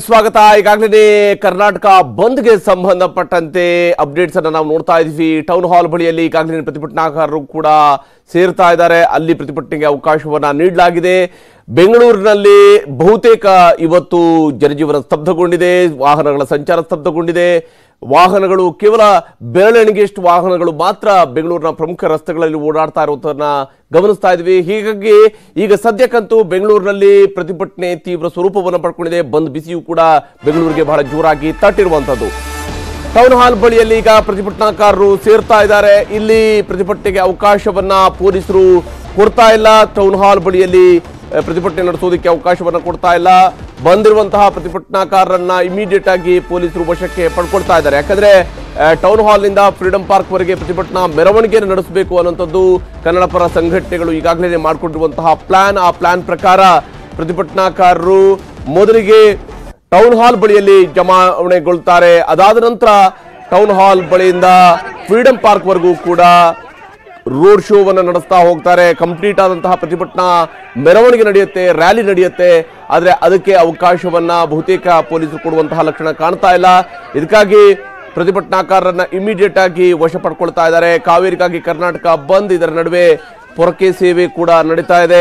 ಸ್ವಾಗತ ಈಗಾಗಲೇ ಕರ್ನಾಟಕ ಬಂದ್ಗೆ ಸಂಬಂಧಪಟ್ಟಂತೆ ಅಪ್ಡೇಟ್ಸ್ ಅನ್ನ ನಾವು ನೋಡ್ತಾ ಇದ್ವಿ ಟೌನ್ ಹಾಲ್ ಬಳಿಯಲ್ಲಿ ಈಗಾಗಲೇ ಪ್ರತಿಭಟನಾಕಾರರು ಕೂಡ ಸೇರ್ತಾ ಇದ್ದಾರೆ ಅಲ್ಲಿ ಪ್ರತಿಭಟನೆಗೆ ಅವಕಾಶವನ್ನ ನೀಡಲಾಗಿದೆ ಬೆಂಗಳೂರಿನಲ್ಲಿ ಬಹುತೇಕ ಇವತ್ತು ಜನಜೀವನ ಸ್ತಬ್ಧಗೊಂಡಿದೆ ವಾಹನಗಳ ಸಂಚಾರ ಸ್ತಬ್ಧಗೊಂಡಿದೆ ವಾಹನಗಳು ಕೇವಲ ಬೆರಳೆಣಿಗೆಯಷ್ಟು ವಾಹನಗಳು ಮಾತ್ರ ಬೆಂಗಳೂರಿನ ಪ್ರಮುಖ ರಸ್ತೆಗಳಲ್ಲಿ ಓಡಾಡ್ತಾ ಇರುವುದನ್ನ ಗಮನಿಸ್ತಾ ಇದ್ವಿ ಹೀಗಾಗಿ ಈಗ ಸದ್ಯಕ್ಕಂತೂ ಬೆಂಗಳೂರಿನಲ್ಲಿ ಪ್ರತಿಭಟನೆ ತೀವ್ರ ಸ್ವರೂಪವನ್ನು ಪಡ್ಕೊಂಡಿದೆ ಬಂದ್ ಬಿಸಿಯೂ ಕೂಡ ಬೆಂಗಳೂರಿಗೆ ಬಹಳ ಜೋರಾಗಿ ತಟ್ಟಿರುವಂತದ್ದು ಟೌನ್ ಹಾಲ್ ಬಳಿಯಲ್ಲಿ ಈಗ ಪ್ರತಿಭಟನಾಕಾರರು ಸೇರ್ತಾ ಇದ್ದಾರೆ ಇಲ್ಲಿ ಪ್ರತಿಭಟನೆಗೆ ಅವಕಾಶವನ್ನ ಪೊಲೀಸರು ಕೊಡ್ತಾ ಇಲ್ಲ ಟೌನ್ ಹಾಲ್ ಬಳಿಯಲ್ಲಿ ಅಹ್, ಪ್ರತಿಭಟನೆ ನಡೆಸೋದಕ್ಕೆ ಅವಕಾಶವನ್ನ ಕೊಡ್ತಾ ಇಲ್ಲ ಬಂದಿರುವಂತಹ ಪ್ರತಿಭಟನಾಕಾರರನ್ನ ಇಮಿಡಿಯೇಟ್ ಆಗಿ ಪೊಲೀಸರು ವಶಕ್ಕೆ ಪಡ್ಕೊಳ್ತಾ ಇದ್ದಾರೆ ಯಾಕಂದ್ರೆ ಅಹ್, ಟೌನ್ ಹಾಲ್ ನಿಂದ ಫ್ರೀಡಂ ಪಾರ್ಕ್ ವರೆಗೆ ಪ್ರತಿಭಟನಾ ಮೆರವಣಿಗೆಯನ್ನು ನಡೆಸಬೇಕು ಅನ್ನುವಂಥದ್ದು ಕನ್ನಡ ಪರ ಸಂಘಟನೆಗಳು ಈಗಾಗಲೇ ಮಾಡಿಕೊಂಡಿರುವಂತಹ ಪ್ಲಾನ್ ಆ ಪ್ಲಾನ್ ಪ್ರಕಾರ ಪ್ರತಿಭಟನಾಕಾರರು ಮೊದಲಿಗೆ ಟೌನ್ ಹಾಲ್ ಬಳಿಯಲ್ಲಿ ಜಮಾವಣೆಗೊಳ್ತಾರೆ ಅದಾದ ನಂತರ ಟೌನ್ ಹಾಲ್ ಬಳಿಯಿಂದ ಫ್ರೀಡಂ ಪಾರ್ಕ್ ವರೆಗೂ ಕೂಡ ರೋಡ್ ಶೋವನ್ನು ನಡೆಸ್ತಾ ಹೋಗ್ತಾರೆ ಕಂಪ್ಲೀಟ್ ಆದಂತಹ ಪ್ರತಿಭಟನಾ ಮೆರವಣಿಗೆ ನಡೆಯುತ್ತೆ ರ್ಯಾಲಿ ನಡೆಯುತ್ತೆ ಆದ್ರೆ ಅದಕ್ಕೆ ಅವಕಾಶವನ್ನ ಬಹುತೇಕ ಪೊಲೀಸರು ಕೊಡುವಂತಹ ಲಕ್ಷಣ ಕಾಣ್ತಾ ಇಲ್ಲ ಇದಕ್ಕಾಗಿ ಪ್ರತಿಭಟನಾಕಾರರನ್ನ ಇಮಿಡಿಯೇಟ್ ಆಗಿ ವಶ ಪಡ್ಕೊಳ್ತಾ ಇದ್ದಾರೆ ಕಾವೇರಿಗಾಗಿ ಕರ್ನಾಟಕ ಬಂದ್ ಇದರ ನಡುವೆ ಪೊರಕೆ ಸೇವೆ ಕೂಡ ನಡೀತಾ ಇದೆ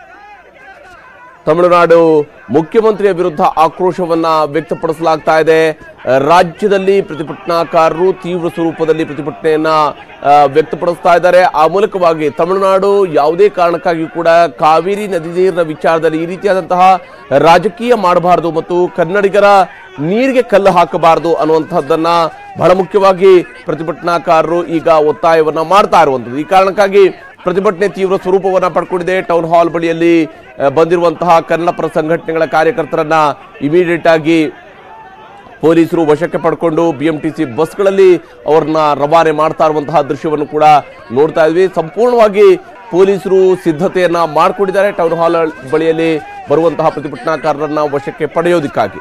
ತಮಿಳುನಾಡು ಮುಖ್ಯಮಂತ್ರಿಯ ವಿರುದ್ಧ ಆಕ್ರೋಶವನ್ನ ವ್ಯಕ್ತಪಡಿಸಲಾಗ್ತಾ ಇದೆ ರಾಜ್ಯದಲ್ಲಿ ಪ್ರತಿಭಟನಾಕಾರರು ತೀವ್ರ ಸ್ವರೂಪದಲ್ಲಿ ಪ್ರತಿಭಟನೆಯನ್ನ ಆ, ವ್ಯಕ್ತಪಡಿಸ್ತಾ ಇದ್ದಾರೆ ಆ ಮೂಲಕವಾಗಿ ತಮಿಳುನಾಡು ಯಾವುದೇ ಕಾರಣಕ್ಕಾಗಿ ಕೂಡ ಕಾವೇರಿ ನದಿ ನೀರಿನ ವಿಚಾರದಲ್ಲಿ ಈ ರೀತಿಯಾದಂತಹ ರಾಜಕೀಯ ಮಾಡಬಾರದು ಮತ್ತು ಕನ್ನಡಿಗರ ನೀರಿಗೆ ಕಲ್ಲು ಹಾಕಬಾರದು ಅನ್ನುವಂಥದ್ದನ್ನ ಬಹಳ ಮುಖ್ಯವಾಗಿ ಪ್ರತಿಭಟನಾಕಾರರು ಈಗ ಒತ್ತಾಯವನ್ನ ಮಾಡ್ತಾ ಇರುವಂಥದ್ದು ಈ ಕಾರಣಕ್ಕಾಗಿ ಪ್ರತಿಭಟನೆ ತೀವ್ರ ಸ್ವರೂಪವನ್ನ ಪಡ್ಕೊಂಡಿದೆ ಟೌನ್ ಹಾಲ್ ಬಳಿಯಲ್ಲಿ ಆ, ಬಂದಿರುವಂತಹ ಕನ್ನಡ ಪರ ಸಂಘಟನೆಗಳ ಕಾರ್ಯಕರ್ತರನ್ನ ಇಮಿಡಿಯೇಟ್ ಆಗಿ ಪೊಲೀಸರು ವಶಕ್ಕೆ ಪಡ್ಕೊಂಡು ಬಿಎಂಟಿಸಿ ಬಸ್ಗಳಲ್ಲಿ ಅವ್ರನ್ನ ರವಾನೆ ಮಾಡ್ತಾ ಇರುವಂತಹ ದೃಶ್ಯವನ್ನು ಕೂಡ ನೋಡ್ತಾ ಇದ್ವಿ ಸಂಪೂರ್ಣವಾಗಿ ಪೊಲೀಸರು ಸಿದ್ಧತೆಯನ್ನ ಮಾಡಿಕೊಂಡಿದ್ದಾರೆ ಟೌನ್ ಹಾಲ್ ಬಳಿಯಲ್ಲಿ ಬರುವಂತಹ ಪ್ರತಿಭಟನಾಕಾರರನ್ನ ವಶಕ್ಕೆ ಪಡೆಯೋದಕ್ಕಾಗಿ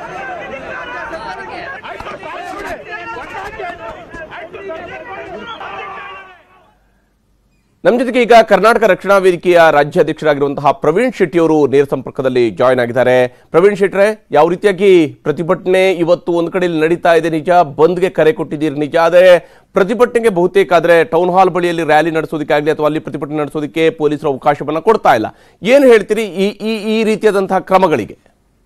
ನಮ್ಮ ಜೊತೆಗೆ ಈಗ ಕರ್ನಾಟಕ ರಕ್ಷಣಾ ವೇದಿಕೆಯ ರಾಜ್ಯಾಧ್ಯಕ್ಷರಾಗಿರುವಂತಹ ಪ್ರವೀಣ್ ಶೆಟ್ಟಿ ಅವರು ನೇರ ಸಂಪರ್ಕದಲ್ಲಿ ಜಾಯ್ನ್ ಆಗಿದ್ದಾರೆ ಪ್ರವೀಣ್ ಶೆಟ್ರೆ ಯಾವ ರೀತಿಯಾಗಿ ಪ್ರತಿಭಟನೆ ಇವತ್ತು ಒಂದ್ ಕಡೆಯಲ್ಲಿ ನಡೀತಾ ಇದೆ ನಿಜ ಬಂದ್ಗೆ ಕರೆ ಕೊಟ್ಟಿದ್ದೀರಿ ನಿಜ ಆದರೆ ಪ್ರತಿಭಟನೆಗೆ ಬಹುತೇಕ ಆದ್ರೆ ಟೌನ್ ಹಾಲ್ ಬಳಿಯಲ್ಲಿ ರ್ಯಾಲಿ ನಡೆಸೋದಕ್ಕಾಗಲಿ ಅಥವಾ ಅಲ್ಲಿ ಪ್ರತಿಭಟನೆ ನಡೆಸೋದಕ್ಕೆ ಪೊಲೀಸರು ಅವಕಾಶವನ್ನ ಕೊಡ್ತಾ ಇಲ್ಲ ಏನು ಹೇಳ್ತೀರಿ ಈ ಈ ಈ ರೀತಿಯಾದಂತಹ ಕ್ರಮಗಳಿಗೆ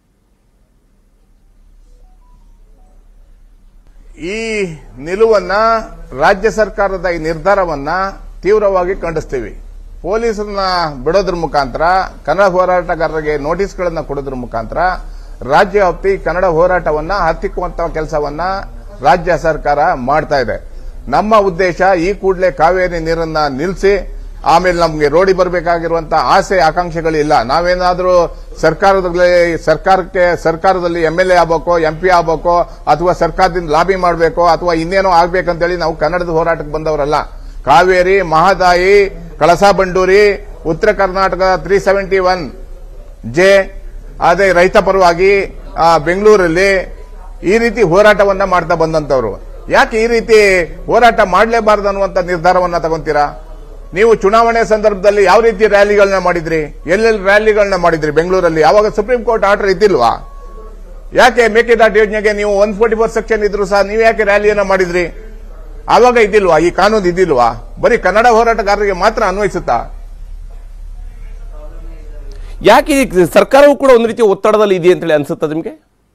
ಈ ನಿಲುವನ್ನ ರಾಜ್ಯ ಸರ್ಕಾರದ ಈ ನಿರ್ಧಾರವನ್ನ ತೀವ್ರವಾಗಿ ಖಂಡಿಸ್ತೀವಿ ಪೊಲೀಸರನ್ನ ಬಿಡೋದ್ರ ಮುಖಾಂತರ ಕನ್ನಡ ಹೋರಾಟಗಾರರಿಗೆ ನೋಟಿಸ್ಗಳನ್ನ ಕೊಡೋದ್ರ ಮುಖಾಂತರ ರಾಜ್ಯ ವ್ಯಾಪ್ತಿ ಕನ್ನಡ ಹೋರಾಟವನ್ನ ಹತ್ತಿಕ್ಕುವಂತ ಕೆಲಸವನ್ನ ರಾಜ್ಯ ಸರ್ಕಾರ ಮಾಡ್ತಾ ಇದೆ ನಮ್ಮ ಉದ್ದೇಶ ಈ ಕೂಡಲೇ ಕಾವೇರಿ ನೀರನ್ನ ನಿಲ್ಲಿಸಿ ಆಮೇಲೆ ನಮ್ಗೆ ರೋಡಿ ಬರಬೇಕಾಗಿರುವಂತ ಆಸೆ ಆಕಾಂಕ್ಷೆಗಳಿಲ್ಲ ನಾವೇನಾದ್ರೂ ಸರ್ಕಾರದಲ್ಲಿ ಸರ್ಕಾರಕ್ಕೆ ಸರ್ಕಾರದಲ್ಲಿ ಎಂ ಎಲ್ ಎ ಆಗ್ಬೇಕೋ ಎಂ ಪಿ ಆಗ್ಬೇಕೋ ಅಥವಾ ಸರ್ಕಾರದಿಂದ ಲಾಬಿ ಮಾಡಬೇಕೋ ಅಥವಾ ಇನ್ನೇನೋ ಆಗ್ಬೇಕಂತೇಳಿ ನಾವು ಕನ್ನಡದ ಹೋರಾಟಕ್ಕೆ ಬಂದವರಲ್ಲ Kaveri Mahadayi Kalasa Banduri Uttara Karnataka three seventy one J ಅದೇ ರೈತ ಪರವಾಗಿ ಆ, ಬೆಂಗಳೂರಲ್ಲಿ ಈ ರೀತಿ ಹೋರಾಟವನ್ನ ಮಾಡ್ತಾ ಬಂದಂತವ್ರು ಯಾಕೆ ಈ ರೀತಿ ಹೋರಾಟ ಮಾಡಲೇಬಾರದು ಅನ್ನುವಂತ ನಿರ್ಧಾರವನ್ನ ತಗೊಂತೀರಾ ನೀವು ಚುನಾವಣೆ ಸಂದರ್ಭದಲ್ಲಿ ಯಾವ ರೀತಿ ರ್ಯಾಲಿಗಳನ್ನ ಮಾಡಿದ್ರಿ ಎಲ್ಲೆಲ್ಲಿ ರ್ಯಾಲಿಗಳನ್ನ ಮಾಡಿದ್ರಿ ಬೆಂಗಳೂರಲ್ಲಿ ಯಾವಾಗ ಸುಪ್ರೀಂ ಕೋರ್ಟ್ ಆರ್ಡರ್ ಇದ್ದಿಲ್ವಾ ಯಾಕೆ ಮೇಕೆದಾಟು ಯೋಜನೆಗೆ ನೀವು ಒನ್ ಫೋರ್ಟಿ ಫೋರ್ ಸೆಕ್ಷನ್ ಇದ್ರು ಸಹ ನೀವು ಯಾಕೆ ರ್ಯಾಲಿಯನ್ನ ಮಾಡಿದ್ರಿ ಆವಾಗ ಇದ್ದಿಲ್ವಾ ಈ ಕಾನೂನು ಇದ್ದಿಲ್ವಾ ಬರೀ ಕನ್ನಡ ಹೋರಾಟಗಾರರಿಗೆ ಮಾತ್ರ ಅನ್ವಯಿಸುತ್ತಾ ಯಾಕೆ ಈ ಸರ್ಕಾರವು ಕೂಡ ಒಂದು ರೀತಿಯ ಒತ್ತಡದಲ್ಲಿ ಇದೆ ಅಂತೇಳಿ ಅನ್ಸುತ್ತಾ ನಿಮಗೆ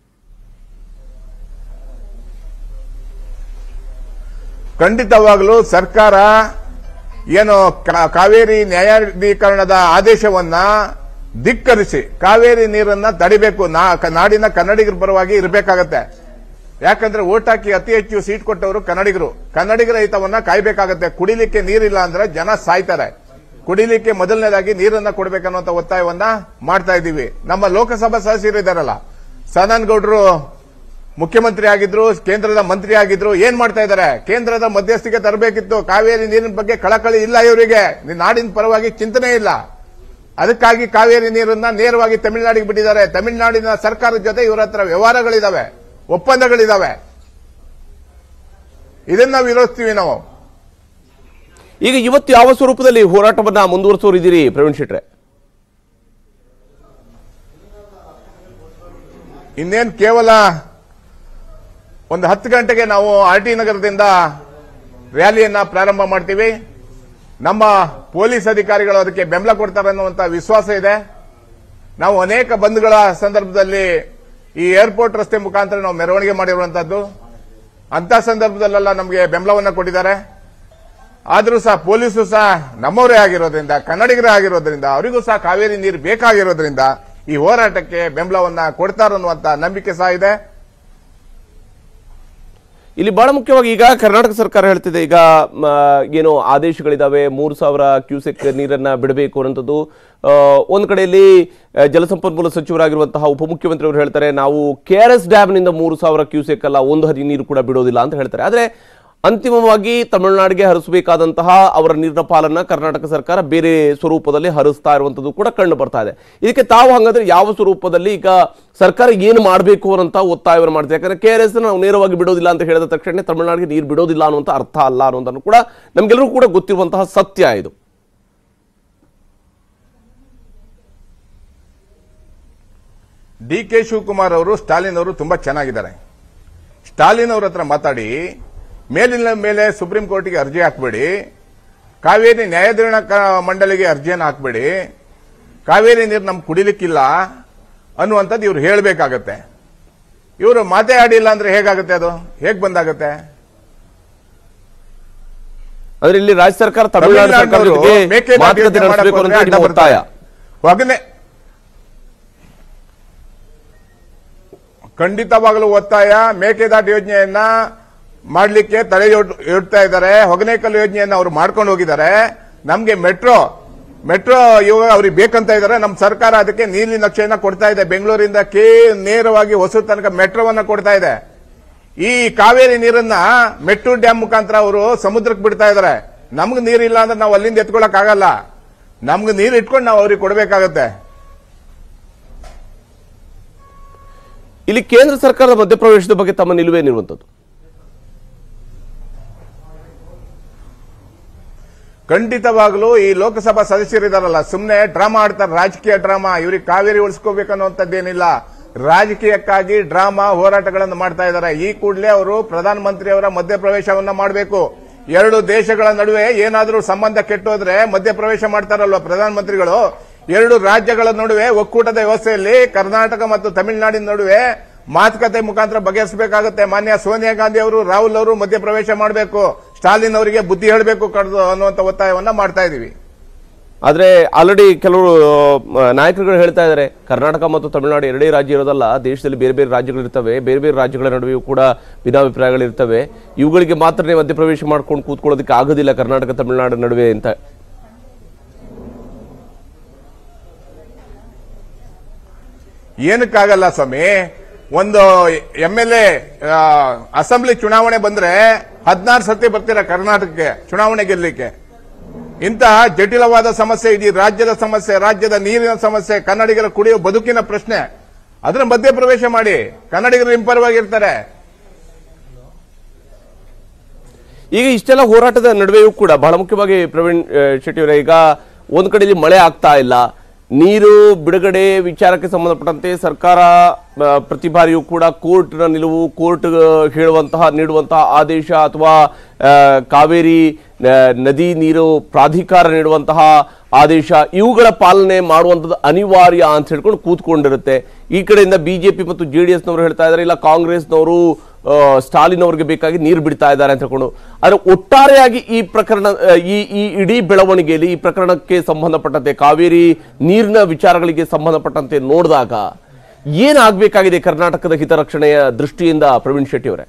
ಖಂಡಿತವಾಗಲೂ ಸರ್ಕಾರ ಏನು ಕಾ- ಕಾವೇರಿ ನ್ಯಾಯಾಧೀಕರಣದ ಆದೇಶವನ್ನ ಧಿಕ್ಕರಿಸಿ ಕಾವೇರಿ ನೀರನ್ನ ತಡಿಬೇಕು ನಾ- ಕ- ನಾಡಿನ ಕನ್ನಡಿಗರ ಪರವಾಗಿ ಇರಬೇಕಾಗತ್ತೆ ಯಾಕಂದ್ರೆ ಓಟ್ ಹಾಕಿ ಅತಿ ಹೆಚ್ಚು ಸೀಟ್ ಕೊಟ್ಟವರು ಕನ್ನಡಿಗರು ಕನ್ನಡಿಗರ ಹಿತವನ್ನ ಕಾಯ್ಬೇಕಾಗತ್ತೆ ಕುಡಿಲಿಕ್ಕೆ ನೀರಿಲ್ಲ ಅಂದ್ರೆ ಜನ ಸಾಯ್ತಾರೆ ಕುಡಿಲಿಕ್ಕೆ ಮೊದಲನೇದಾಗಿ ನೀರನ್ನ ಕೊಡಬೇಕನ್ನುವಂತ ಒತ್ತಾಯವನ್ನ ಮಾಡ್ತಾ ಇದ್ದೀವಿ ನಮ್ಮ ಲೋಕಸಭಾ ಸದಸ್ಯರು ಇದಾರಲ್ಲ ಸದಾನಂದ ಗೌಡರು ಮುಖ್ಯಮಂತ್ರಿ ಆಗಿದ್ರು ಕೇಂದ್ರದ ಮಂತ್ರಿ ಆಗಿದ್ರು ಏನ್ ಮಾಡ್ತಾ ಇದ್ದಾರೆ ಕೇಂದ್ರದ ಮಧ್ಯಸ್ಥಿಕೆ ತರಬೇಕಿತ್ತು ಕಾವೇರಿ ನೀರಿನ ಬಗ್ಗೆ ಕಳಕಳಿ ಇಲ್ಲ ಇವರಿಗೆ ನಾಡಿನ ಪರವಾಗಿ ಚಿಂತನೆ ಇಲ್ಲ ಅದಕ್ಕಾಗಿ ಕಾವೇರಿ ನೀರನ್ನ ನೇರವಾಗಿ ತಮಿಳುನಾಡಿಗೆ ಬಿಟ್ಟಿದ್ದಾರೆ ತಮಿಳುನಾಡಿನ ಸರ್ಕಾರದ ಜೊತೆ ಇವರ ಹತ್ರ ವ್ಯವಹಾರಗಳಿದಾವೆ ಒಪ್ಪಂದಗಳಿದಾವೆ ಇದನ್ನ ವಿರೋಧಿಸ್ತೀವಿ ನಾವು ಈಗ ಇವತ್ತು ಯಾವ ಸ್ವರೂಪದಲ್ಲಿ ಹೋರಾಟವನ್ನ ಮುಂದುವರಿಸೋರಿದ್ದೀರಿ ಪ್ರವೀಣ್ ಶೆಟ್ರೆ ಇನ್ನೇನು ಕೇವಲ ಒಂದು ಹತ್ತು ಗಂಟೆಗೆ ನಾವು ಆರ್ ಟಿ ನಗರದಿಂದ ರ್ಯಾಲಿಯನ್ನ ಪ್ರಾರಂಭ ಮಾಡ್ತೀವಿ ನಮ್ಮ ಪೊಲೀಸ್ ಅಧಿಕಾರಿಗಳು ಅದಕ್ಕೆ ಬೆಂಬಲ ಕೊಡ್ತಾರೆ ಅನ್ನುವಂತ ವಿಶ್ವಾಸ ಇದೆ ನಾವು ಅನೇಕ ಬಂದ್ಗಳ ಸಂದರ್ಭದಲ್ಲಿ ಈ ಏರ್ಪೋರ್ಟ್ ರಸ್ತೆ ಮುಖಾಂತರ ನಾವು ಮೆರವಣಿಗೆ ಮಾಡಿರುವಂತದ್ದು ಅಂತ ಸಂದರ್ಭದಲ್ಲೆಲ್ಲ ನಮಗೆ ಬೆಂಬಲವನ್ನ ಕೊಟ್ಟಿದ್ದಾರೆ ಆದರೂ ಸಹ ಪೊಲೀಸರು ಸಹ ನಮ್ಮವರೇ ಆಗಿರೋದ್ರಿಂದ ಕನ್ನಡಿಗರೇ ಆಗಿರೋದ್ರಿಂದ ಅವರಿಗೂ ಸಹ ಕಾವೇರಿ ನೀರು ಬೇಕಾಗಿರೋದ್ರಿಂದ ಈ ಹೋರಾಟಕ್ಕೆ ಬೆಂಬಲವನ್ನ ಕೊಡ್ತಾರನ್ನುವಂತ ನಂಬಿಕೆ ಸಹ ಇದೆ ಇಲ್ಲಿ ಬಹಳ ಮುಖ್ಯವಾಗಿ ಈಗ ಕರ್ನಾಟಕ ಸರ್ಕಾರ ಹೇಳ್ತಿದೆ ಈಗ ಮ, ಏನು ಆದೇಶಗಳಿದಾವೆ ಮೂರು ಸಾವಿರ ಕ್ಯೂಸೆಕ್ ನೀರನ್ನ ಬಿಡಬೇಕು ಅನ್ನೋಂಥದ್ದು ಆ, ಒಂದ್ ಕಡೆಯಲ್ಲಿ ಆ, ಜಲಸಂಪನ್ಮೂಲ ಸಚಿವರಾಗಿರುವಂತಹ ಉಪಮುಖ್ಯಮಂತ್ರಿ ಅವರು ಹೇಳ್ತಾರೆ ನಾವು ಕೆ ಆರ್ ಎಸ್ ಡ್ಯಾಮ್ನಿಂದ ಮೂರು ಸಾವಿರ ಕ್ಯೂಸೆಕ್ ಅಲ್ಲ ಒಂದು ಹನಿ ನೀರು ಕೂಡ ಬಿಡೋದಿಲ್ಲ ಅಂತ ಹೇಳ್ತಾರೆ ಆದ್ರೆ ಅಂತಿಮವಾಗಿ ತಮಿಳುನಾಡಿಗೆ ಹರಿಸಬೇಕಾದಂತಹ ಅವರ ನೀರಿನ ಪಾಲನ್ನ ಕರ್ನಾಟಕ ಸರ್ಕಾರ ಬೇರೆ ಸ್ವರೂಪದಲ್ಲಿ ಹರಿಸ್ತಾ ಇರುವಂತದ್ದು ಕೂಡ ಕಂಡು ಬರ್ತಾ ಇದೆ ಇದಕ್ಕೆ ತಾವು ಹಂಗಾದ್ರೆ ಯಾವ ಸ್ವರೂಪದಲ್ಲಿ ಈಗ ಸರ್ಕಾರ ಏನು ಮಾಡಬೇಕು ಅನ್ನೋಂತ ಒತ್ತಾಯವನ್ನು ಮಾಡ್ತಾರೆ ಯಾಕಂದ್ರೆ ಕೆ ಆರ್ ಎಸ್ ನಾವು ನೇರವಾಗಿ ಬಿಡೋದಿಲ್ಲ ಅಂತ ಹೇಳಿದ ತಕ್ಷಣ ತಮಿಳುನಾಡಿಗೆ ನೀರು ಬಿಡೋದಿಲ್ಲ ಅನ್ನುವಂತ ಅರ್ಥ ಅಲ್ಲ ಅನ್ನೋದನ್ನು ಕೂಡ ನಮ್ಗೆಲ್ಲರೂ ಕೂಡ ಗೊತ್ತಿರುವಂತಹ ಸತ್ಯ ಇದು ಡಿ ಕೆ ಶಿವಕುಮಾರ್ ಅವರು ಸ್ಟಾಲಿನ್ ಅವರು ತುಂಬಾ ಚೆನ್ನಾಗಿದ್ದಾರೆ ಸ್ಟಾಲಿನ್ ಅವ್ರ ಹತ್ರ ಮಾತಾಡಿ ಮೇಲಿನ ಮೇಲೆ ಸುಪ್ರೀಂ ಕೋರ್ಟ್ಗೆ ಅರ್ಜಿ ಹಾಕಬೇಡಿ ಕಾವೇರಿ ನ್ಯಾಯಾಧೀರಣ ಕ- ಮಂಡಳಿಗೆ ಅರ್ಜಿಯನ್ನು ಹಾಕಬೇಡಿ ಕಾವೇರಿ ನೀರು ನಮ್ಗೆ ಕುಡಿಲಿಕ್ಕಿಲ್ಲ ಅನ್ನುವಂಥದ್ದು ಇವ್ರು ಹೇಳಬೇಕಾಗತ್ತೆ ಇವರು ಮಾತೇ ಆಡಿಲ್ಲ ಅಂದ್ರೆ ಹೇಗಾಗುತ್ತೆ ಅದು ಹೇಗ್ ಬಂದಾಗತ್ತೆ ಆದ್ರೆ ಇಲ್ಲಿ ರಾಜ್ಯ ಸರ್ಕಾರ ತಮಿಳುನಾಡು ಸರ್ಕಾರದ ತಮಿಳುನಾಡಿನವರು ಜೊತೆಗೆ ಮೇಕೆದಾಟು ಮಾತುಕತೆ ಯೋಜನೆ ನಡೆಸಬೇಕು ಮಾಡಕ್ಕೆ ಅನ್ನೋದು ಅಡ್ಡ ನಿಮ್ಮ ಒತ್ತಾಯ ಬರ್ತಾರೆ. ಒಗನೆ ಖಂಡಿತವಾಗಲೂ ಒತ್ತಾಯ ಮೇಕೆದಾಟು ಯೋಜನೆಯನ್ನ ಮಾಡಲಿಕ್ಕೆ ತಡೆ ಇಡ್ತಾ ಇದ್ದಾರೆ ಹೊಗನೇಕಲ್ ಯೋಜನೆಯನ್ನ ಅವರು ಮಾಡ್ಕೊಂಡು ಹೋಗಿದ್ದಾರೆ ನಮ್ಗೆ ಮೆಟ್ರೋ ಮೆಟ್ರೋ ಇವಾಗ ಅವ್ರಿಗೆ ಬೇಕಂತ ಇದ್ದಾರೆ ನಮ್ಮ ಸರ್ಕಾರ ಅದಕ್ಕೆ ನೀಲಿ ನಕ್ಷೆಯನ್ನ ಕೊಡ್ತಾ ಇದೆ ಬೆಂಗಳೂರಿಂದ ಕೇ ನೇರವಾಗಿ ಹೊಸೂರು ತನಕ ಮೆಟ್ರೋವನ್ನ ಕೊಡ್ತಾ ಇದೆ ಈ ಕಾವೇರಿ ನೀರನ್ನ ಮೆಟ್ಟೂರು ಡ್ಯಾಮ್ ಮುಖಾಂತರ ಅವರು ಸಮುದ್ರಕ್ಕೆ ಬಿಡ್ತಾ ಇದ್ದಾರೆ ನಮ್ಗೆ ನೀರಿಲ್ಲ ಅಂದ್ರೆ ನಾವು ಅಲ್ಲಿಂದ ಎತ್ಕೊಳಕ್ ಆಗಲ್ಲ ನಮ್ಗೆ ನೀರು ಇಟ್ಕೊಂಡು ನಾವು ಅವ್ರಿಗೆ ಕೊಡಬೇಕಾಗತ್ತೆ ಇಲ್ಲಿ ಕೇಂದ್ರ ಸರ್ಕಾರದ ಮಧ್ಯಪ್ರವೇಶದ ಬಗ್ಗೆ ತಮ್ಮ ನಿಲುವೇನಿರುವಂತದ್ದು ಖಂಡಿತವಾಗ್ಲೂ ಈ ಲೋಕಸಭಾ ಸದಸ್ಯರಿದಾರಲ್ಲ ಸುಮ್ಮನೆ ಡ್ರಾಮಾ ಆಡ್ತಾರೆ ರಾಜಕೀಯ ಡ್ರಾಮಾ ಇವ್ರಿಗೆ ಕಾವೇರಿ ಉಳಿಸ್ಕೋಬೇಕನ್ನುವಂಥದ್ದೇನಿಲ್ಲ ರಾಜಕೀಯಕ್ಕಾಗಿ ಡ್ರಾಮಾ ಹೋರಾಟಗಳನ್ನು ಮಾಡ್ತಾ ಇದ್ದಾರೆ ಈ ಕೂಡಲೇ ಅವರು ಪ್ರಧಾನಮಂತ್ರಿ ಅವರ ಮಧ್ಯಪ್ರವೇಶವನ್ನ ಮಾಡಬೇಕು ಎರಡು ದೇಶಗಳ ನಡುವೆ ಏನಾದರೂ ಸಂಬಂಧ ಕೆಟ್ಟೋದ್ರೆ ಮಧ್ಯಪ್ರವೇಶ ಮಾಡ್ತಾರಲ್ವ ಪ್ರಧಾನಮಂತ್ರಿಗಳು ಎರಡು ರಾಜ್ಯಗಳ ನಡುವೆ ಒಕ್ಕೂಟದ ವ್ಯವಸ್ಥೆಯಲ್ಲಿ ಕರ್ನಾಟಕ ಮತ್ತು ತಮಿಳುನಾಡಿನ ನಡುವೆ ಮಾತುಕತೆ ಮುಖಾಂತರ ಬಗೆಹರಿಸಬೇಕಾಗುತ್ತೆ ಮಾನ್ಯ ಸೋನಿಯಾ ಗಾಂಧಿ ಅವರು ರಾಹುಲ್ ಅವರು ಮಧ್ಯಪ್ರವೇಶ ಮಾಡಬೇಕು ಸ್ಟಾಲಿನ್ ಅವರಿಗೆ ಬುದ್ಧಿ ಹೇಳಬೇಕು ಕಡ್ದು ಅನ್ನುವಂತ ಒತ್ತಾಯವನ್ನ ಮಾಡ್ತಾ ಇದೀವಿ ಆದ್ರೆ ಆಲ್ರೆಡಿ ಕೆಲವರು ಆ, ನಾಯಕರುಗಳು ಹೇಳ್ತಾ ಇದ್ದಾರೆ ಕರ್ನಾಟಕ ಮತ್ತು ತಮಿಳುನಾಡು ಎರಡೇ ರಾಜ್ಯ ಇರೋದಲ್ಲ ದೇಶದಲ್ಲಿ ಬೇರೆ ಬೇರೆ ರಾಜ್ಯಗಳಿರ್ತವೆ ಬೇರೆ ಬೇರೆ ರಾಜ್ಯಗಳ ನಡುವೆಯೂ ಕೂಡ ಭಿನ್ನಾಭಿಪ್ರಾಯಗಳಿರ್ತವೆ ಇವುಗಳಿಗೆ ಮಾತ್ರ ಮಧ್ಯಪ್ರವೇಶ ಮಾಡ್ಕೊಂಡು ಕೂತ್ಕೊಳ್ಳೋದಕ್ಕೆ ಆಗೋದಿಲ್ಲ ಕರ್ನಾಟಕ ತಮಿಳುನಾಡು ನಡುವೆ ಅಂತ ಏನಕ್ಕಾಗಲ್ಲ ಸ್ವಾಮಿ ಒಂದು ಎಂ ಎಲ್ ಎ ಅಸೆಂಬ್ಲಿ ಚುನಾವಣೆ ಬಂದ್ರೆ ಹದಿನಾರು ಸತಿ ಬರ್ತೀರ ಕರ್ನಾಟಕಕ್ಕೆ ಚುನಾವಣೆ ಗೆಲ್ಲಲಿಕ್ಕೆ ಇಂತಹ ಜಟಿಲವಾದ ಸಮಸ್ಯೆ ಇಡೀ ರಾಜ್ಯದ ಸಮಸ್ಯೆ ರಾಜ್ಯದ ನೀರಿನ ಸಮಸ್ಯೆ ಕನ್ನಡಿಗರ ಕುಡಿಯುವ ಬದುಕಿನ ಪ್ರಶ್ನೆ ಅದರ ಮಧ್ಯಪ್ರವೇಶ ಮಾಡಿ ಕನ್ನಡಿಗರು ನಿಂಪರವಾಗಿರ್ತಾರೆ ಈಗ ಇಷ್ಟೆಲ್ಲ ಹೋರಾಟದ ನಡುವೆಯೂ ಕೂಡ ಬಹಳ ಮುಖ್ಯವಾಗಿ ಪ್ರವೀಣ್ ಆ, ಶೆಟ್ಟಿ ಅವರೇ ಈಗ ಒಂದ್ ಕಡೆಯಲ್ಲಿ ಮಳೆ ಆಗ್ತಾ ಇಲ್ಲ ನೀರು ಬಿಡುಗಡೆ ವಿಚಾರಕ್ಕೆ ಸಂಬಂಧಪಟ್ಟಂತೆ ಸರ್ಕಾರ ಆ, ಪ್ರತಿ ಬಾರಿಯೂ ಕೂಡ ಕೋರ್ಟ್ನ ನಿಲುವು ಕೋರ್ಟ್ ಹೇಳುವಂತಹ ನೀಡುವಂತಹ ಆದೇಶ ಅಥವಾ ಆ, ಕಾವೇರಿ ಆ, ನದಿ ನೀರು ಪ್ರಾಧಿಕಾರ ನೀಡುವಂತಹ ಆದೇಶ ಇವುಗಳ ಪಾಲನೆ ಮಾಡುವಂಥದ್ದು ಅನಿವಾರ್ಯ ಅಂತ ಹೇಳ್ಕೊಂಡು ಕೂತ್ಕೊಂಡಿರುತ್ತೆ ಈ ಕಡೆಯಿಂದ ಬಿಜೆಪಿ ಮತ್ತು ಜೆ ಡಿ ಎಸ್ನವರು ಹೇಳ್ತಾ ಇದ್ದಾರೆ ಇಲ್ಲ ಕಾಂಗ್ರೆಸ್ನವರು ಆ, ಸ್ಟಾಲಿನ್ ಅವರಿಗೆ ಬೇಕಾಗಿ ನೀರು ಬಿಡ್ತಾ ಇದ್ದಾರೆ ಅಂತ ಹೇಳ್ಕೊಂಡು ಆದರೆ ಒಟ್ಟಾರೆಯಾಗಿ ಈ ಪ್ರಕರಣ ಆ, ಈ ಈ ಇಡೀ ಬೆಳವಣಿಗೆಯಲ್ಲಿ ಈ ಪ್ರಕರಣಕ್ಕೆ ಸಂಬಂಧಪಟ್ಟಂತೆ ಕಾವೇರಿ ನೀರಿನ ವಿಚಾರಗಳಿಗೆ ಸಂಬಂಧಪಟ್ಟಂತೆ ನೋಡಿದಾಗ ಏನಾಗಬೇಕಾಗಿದೆ ಕರ್ನಾಟಕದ ಹಿತರಕ್ಷಣೆಯ ದೃಷ್ಟಿಯಿಂದ ಪ್ರವೀಣ್ ಶೆಟ್ಟಿ ಅವರೇ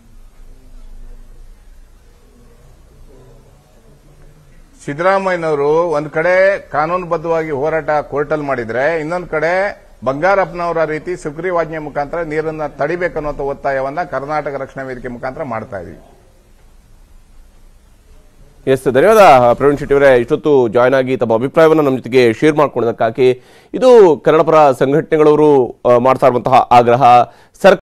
ಸಿದ್ದರಾಮಯ್ಯನವರು ಒಂದ್ ಕಡೆ ಕಾನೂನುಬದ್ಧವಾಗಿ ಹೋರಾಟ ಕೋರ್ಟಲ್ಲಿ ಮಾಡಿದ್ರೆ ಇನ್ನೊಂದ್ ಕಡೆ ಬಂಗಾರಪ್ಪನವರ ರೀತಿ ಸುಗ್ರೀವಾಜ್ಞೆ ಮುಖಾಂತರ ನೀರನ್ನ ತಡಿಬೇಕನ್ನುವಂತ ಒತ್ತಾಯವನ್ನ ಕರ್ನಾಟಕ ರಕ್ಷಣಾ ವೇದಿಕೆ ಮುಖಾಂತರ ಮಾಡ್ತಾ ಇದೀವಿ ಎಸ್ ಧನ್ಯವಾದ ಪ್ರವೀಣ್ ಶೆಟ್ಟಿ ಅವರೇ ಇಷ್ಟೊತ್ತು ಜಾಯ್ನ್ ಆಗಿ ತಮ್ಮ ಅಭಿಪ್ರಾಯವನ್ನು ನಮ್ಮ ಜೊತೆಗೆ ಶೇರ್ ಮಾಡ್ಕೊಂಡಿದ್ದಕ್ಕಾಗಿ ಇದು ಕನ್ನಡಪರ ಸಂಘಟನೆಗಳವರು ಆ, ಮಾಡ್ತಾ ಇರುವಂತಹ ಆಗ್ರಹ ಸರ್ಕಾರ